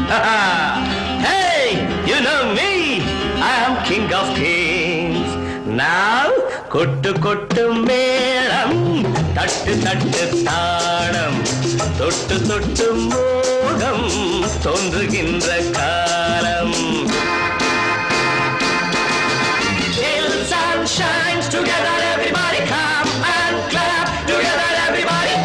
hey, you know me. I am king of kings. Now, கொட்டு கொட்டு மேளம் தட்டு தட்டு தாளம் தொட்டு தொட்டு மோகம் தோன்றுகின்ற காலம் Till the sun shines together, everybody come and clap together, everybody.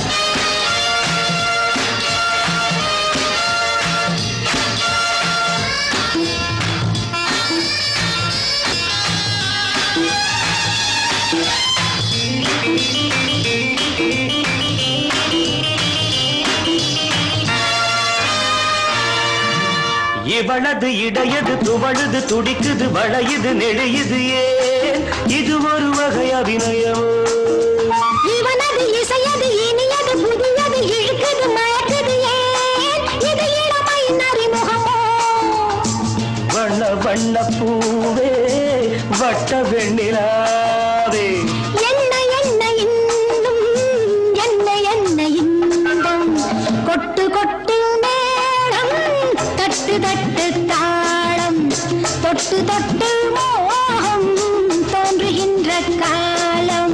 இவளது இடையது துவழுது துடிக்குது வளையுது நெழையுது ஏன் இது ஒரு வகை அபிநயமோ இவனது இசையது இனியது புதியது இழுக்குது மயக்குது ஏன் இது இளமையின் அறிமுகமோ வண்ண வண்ண பூவே வட்ட வெண்ணிலாவே என்ன என்ன இன்னும் என்ன என்ன இன்பம் கொட்டு கொட்டு மேளம் தட்டு தட்டு தாளம் தொட்டு தொட்டு மோகம் தோன்றுகின்ற காலம்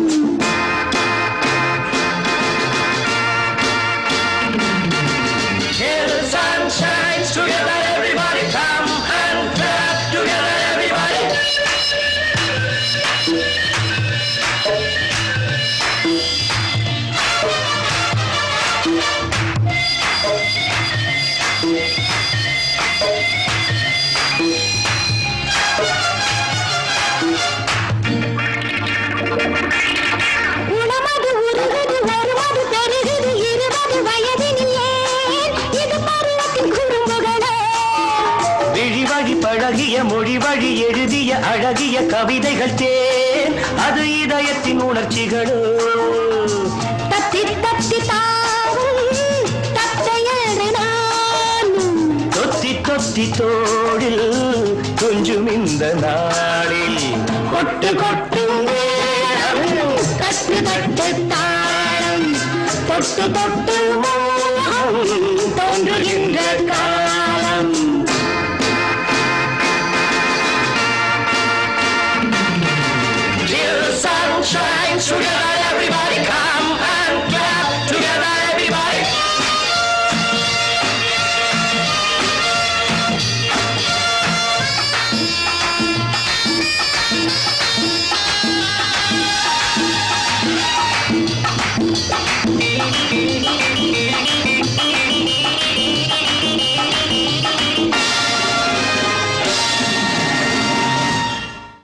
Till the sun shines together, everybody come and clap together, everybody. உணமது உருகுது வருவது பெருகுது இருபது வயதினில் ஏன் இது பருவத்தின் குறும்புகளோ விழி வழி பழகிய மொழி வழி எழுதிய அழகிய கவிதைகள் தேன் அது இதயத்தின் உணர்ச்சிகளோ தத்தி தத்தி தாவும் தத்தையறு நானும் தொத்தி தொத்தி தோழில் துஞ்சும் இந்த நாளில் கொட்டு கொட்டு மேளம், தட்டு தட்டு தாளம் தொட்டு தொட்டு மோகம் தோன்றுகின்ற